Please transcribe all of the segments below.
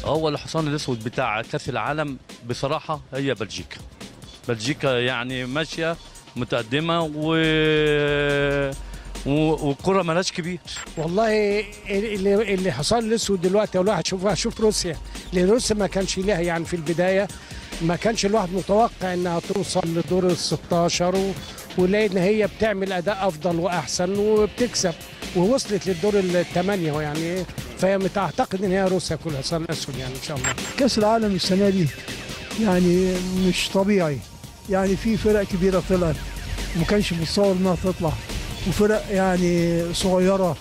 هو الحصان الاسود بتاع كاس العالم بصراحه هي بلجيكا بلجيكا يعني ماشيه متقدمه و و- والكره ملاش كبير والله اللي اللي حصل الاسود دلوقتي الواحد شوف شوف روسيا لان روسيا ما كانش ليها يعني في البدايه ما كانش الواحد متوقع انها توصل لدور ال 16 و... ولقيت ان هي بتعمل اداء افضل واحسن وبتكسب ووصلت للدور الثمانيه يعني فهي متعتقد ان هي روسيا كل الحصان الاسود يعني ان شاء الله كاس العالم السنه دي يعني مش طبيعي يعني في فرق كبيره طلعت وما كانش متصور انها تطلع وفرق يعني صغيره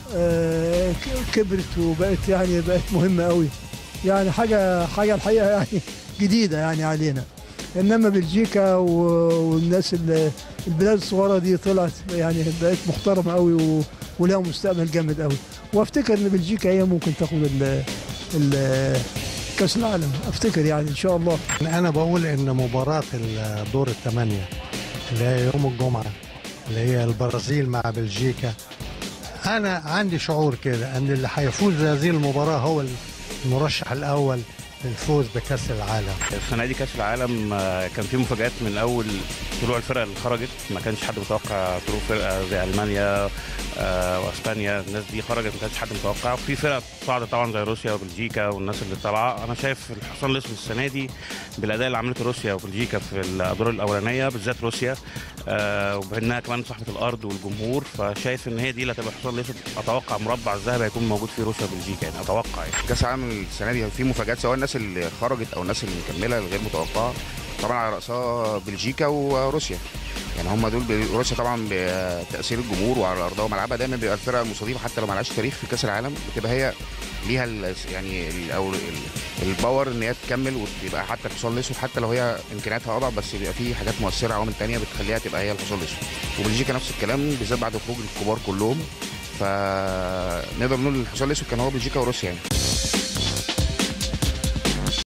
آه، ك- كبرت وبقت يعني بقت مهمه قوي يعني حاجه حاجه الحقيقه يعني جديده يعني علينا انما بلجيكا و- والناس اللي البلاد الصغيره دي طلعت يعني بقت محترمه قوي و- ولها مستقبل جامد قوي وافتكر ان بلجيكا هي ممكن تاخد ال ال- كاس العالم افتكر يعني ان شاء الله انا بقول ان مباراه الدور الثمانيه اللي هي يوم الجمعه اللي هي البرازيل مع بلجيكا انا عندي شعور كده ان اللي هيفوز بهذه المباراه هو المرشح الاول للفوز بكاس العالم السنه دي كاس العالم آه، كان فيه مفاجات من اول طلوع الفرق اللي خرجت ما كانش حد متوقع طلوع فرقه زي المانيا آه، واسبانيا الناس دي خرجت ما كانش حد متوقع وفي فرق صعدت طبعا زي روسيا وبلجيكا والناس اللي طالعه انا شايف الحصان الاسود السنه دي بالاداء اللي عملته روسيا وبلجيكا في الادوار الاولانيه بالذات روسيا آه، وبانها كمان صاحبه الارض والجمهور فشايف ان هي دي اللي هتبقى الحصان الاسود اتوقع مربع الذهب هيكون موجود في روسيا وبلجيكا يعني اتوقع يعني كاس العالم السنه دي في مفاجات سواء الناس اللي خرجت او الناس اللي مكمله الغير متوقعه طبعا على راسها بلجيكا وروسيا يعني هم دول ب- روسيا طبعا بتاثير الجمهور وعلى ارضها وملعبها دايما بيبقى الفرقه المستضيفه حتى لو ما لهاش تاريخ في كاس العالم بتبقى هي ليها ال- يعني ال- او ال- الباور ان هي تكمل وتبقى حتى الحصان الاسود حتى لو هي امكانياتها اضعف بس بيبقى في حاجات مؤثره عوامل تانية بتخليها تبقى هي الحصان الاسود وبلجيكا نفس الكلام بالذات بعد خروج الكبار كلهم فنقدر نقول الحصان الاسود كان هو بلجيكا وروسيا يعني